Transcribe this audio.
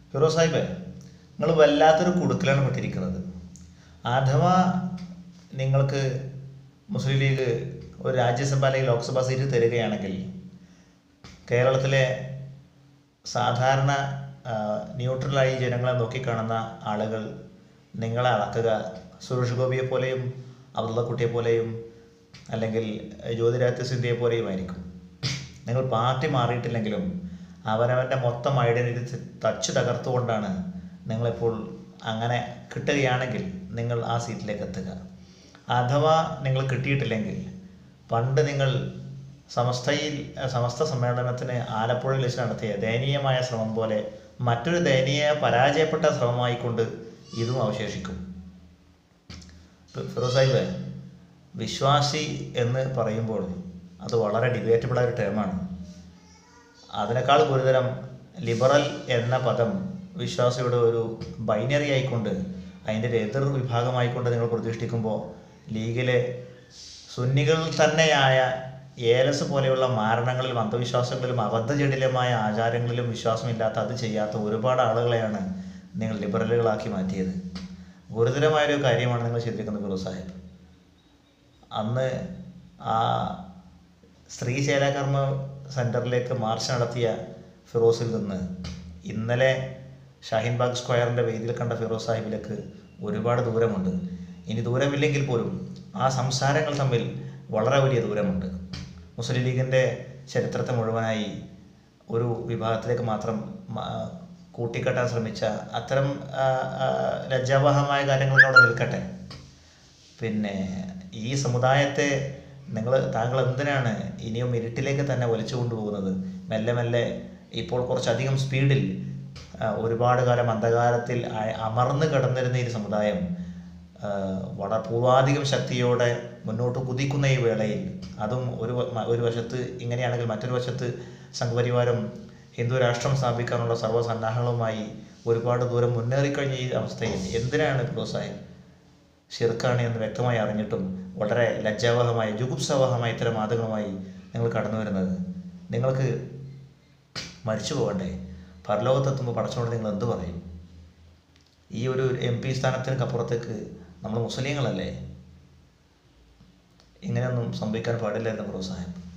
ഫിറോസ് സാഹിബ് നിങ്ങൾ വല്ലാത്തൊരു കുടുക്കലാണ് പെട്ടിരിക്കുന്നത് അഥവാ നിങ്ങൾക്ക് മുസ്ലിം ലീഗ് ഒരു രാജ്യസഭ അല്ലെങ്കിൽ ലോക്സഭാ സീറ്റ് തരികയാണെങ്കിൽ കേരളത്തിലെ സാധാരണ ആ, ന്യൂട്രലായി ജനങ്ങളെ നോക്കിക്കാണുന്ന ആളുകൾ നിങ്ങളെ അളക്കുക സുരേഷ് ഗോപിയെ പോലെയും അബ്ദുള്ളക്കുട്ടിയെ പോലെയും അല്ലെങ്കിൽ ജ്യോതിരാദിത്യ സിന്ധ്യയെ പോലെയും ആയിരിക്കും നിങ്ങൾ പാർട്ടി മാറിയിട്ടില്ലെങ്കിലും അവനവൻ്റെ മൊത്തം ഐഡൻറ്റിറ്റി തച്ച് തകർത്തുകൊണ്ടാണ് നിങ്ങളിപ്പോൾ അങ്ങനെ കിട്ടുകയാണെങ്കിൽ നിങ്ങൾ ആ സീറ്റിലേക്ക് എത്തുക അഥവാ നിങ്ങൾ കിട്ടിയിട്ടില്ലെങ്കിൽ പണ്ട് നിങ്ങൾ സമസ്തയിൽ സമസ്ത സമ്മേളനത്തിന് ആലപ്പുഴയിൽ വെച്ച് നടത്തിയ ദയനീയമായ ശ്രമം പോലെ മറ്റൊരു ദയനീയ പരാജയപ്പെട്ട ശ്രമമായിക്കൊണ്ട് ഇതും അവശേഷിക്കും ഫി- ഫിറോസ് സാഹിബ് വിശ്വാസി എന്ന് പറയുമ്പോൾ അത് വളരെ ഡിബേറ്റബിളായ ഒരു ടേമാണ് അതിനേക്കാൾ ഗുരുതരം ലിബറൽ എന്ന പദം വിശ്വാസിയുടെ ഒരു ബൈനറി ആയിക്കൊണ്ട് അതിൻ്റെ ഒരു എതിർ വിഭാഗമായിക്കൊണ്ട് നിങ്ങൾ പ്രതിഷ്ഠിക്കുമ്പോൾ ലീഗിലെ സുന്നികൾ തന്നെയായ ഏലസ് പോലെയുള്ള മാരണങ്ങളിലും അന്ധവിശ്വാസങ്ങളിലും അബദ്ധജടിലമായ ആചാരങ്ങളിലും വിശ്വാസമില്ലാത്ത അത് ചെയ്യാത്ത ഒരുപാട് ആളുകളെയാണ് നിങ്ങൾ ലിബറലുകളാക്കി മാറ്റിയത് ഗുരുതരമായൊരു കാര്യമാണ് നിങ്ങൾ ചെയ്തിരിക്കുന്നത് ഗുരു സാഹിബ് അന്ന് ആ സ്ത്രീ ചേലാകർമ്മ സെൻറ്ററിലേക്ക് മാർച്ച് നടത്തിയ ഫിറോസിൽ നിന്ന് ഇന്നലെ ഷാഹിൻബാഗ് സ്ക്വയറിൻ്റെ വേദിയിൽ കണ്ട ഫിറോസ് സാഹിബിലേക്ക് ഒരുപാട് ദൂരമുണ്ട് ഇനി ദൂരമില്ലെങ്കിൽ പോലും ആ സംസാരങ്ങൾ തമ്മിൽ വളരെ വലിയ ദൂരമുണ്ട് മുസ്ലിം ലീഗിൻ്റെ ചരിത്രത്തെ മുഴുവനായി ഒരു വിഭാഗത്തിലേക്ക് മാത്രം മ- കൂട്ടിക്കെട്ടാൻ ശ്രമിച്ച അത്തരം ആ, ആ, ലജ്ജാവഹമായ കാര്യങ്ങളൊക്കെ അവിടെ നിൽക്കട്ടെ പിന്നെ ഈ സമുദായത്തെ നിങ്ങൾ താങ്കൾ എന്തിനാണ് ഇനിയും ഇരുട്ടിലേക്ക് തന്നെ വലിച്ചു കൊണ്ടുപോകുന്നത് മെല്ലെ മെല്ലെ ഇപ്പോൾ കുറച്ചധികം സ്പീഡിൽ ആ, ഒരുപാട് കാലം അന്ധകാരത്തിൽ അ- അമർന്ന് കിടന്നിരുന്ന ഈ സമുദായം ആ, വളരെ പൂർവാധികം ശക്തിയോടെ മുന്നോട്ട് കുതിക്കുന്ന ഈ വേളയിൽ അതും ഒരു വ- മ- ഒരു വശത്ത് ഇങ്ങനെയാണെങ്കിൽ മറ്റൊരു വശത്ത് സംഘപരിവാരം ഹിന്ദു രാഷ്ട്രം സ്ഥാപിക്കാനുള്ള സർവ്വസന്നാഹങ്ങളുമായി ഒരുപാട് ദൂരം മുന്നേറിക്കഴിഞ്ഞ ഈ അവസ്ഥയിൽ എന്തിനാണ് ഫിറോസ് സാഹിബ് ഷിർക്കാണ് എന്ന് വ്യക്തമായി അറിഞ്ഞിട്ടും വളരെ ലജ്ജാവഹമായ ജുഗുപ്സവഹമായ ഇത്തരം വാദങ്ങളുമായി നിങ്ങൾ കടന്നു വരുന്നത് നിങ്ങൾക്ക് മരിച്ചു പോകണ്ടേ പരലോകത്തെത്തുമ്പോൾ പടച്ചോട് നിങ്ങൾ എന്ത് പറയും ഈ ഒരു എം പി സ്ഥാനത്തിനൊക്കെ അപ്പുറത്തേക്ക് നമ്മൾ മുസ്ലിങ്ങളല്ലേ ഇങ്ങനെയൊന്നും സംഭവിക്കാൻ പാടില്ലായിരുന്നു ഫിറോസ് സാഹിബ്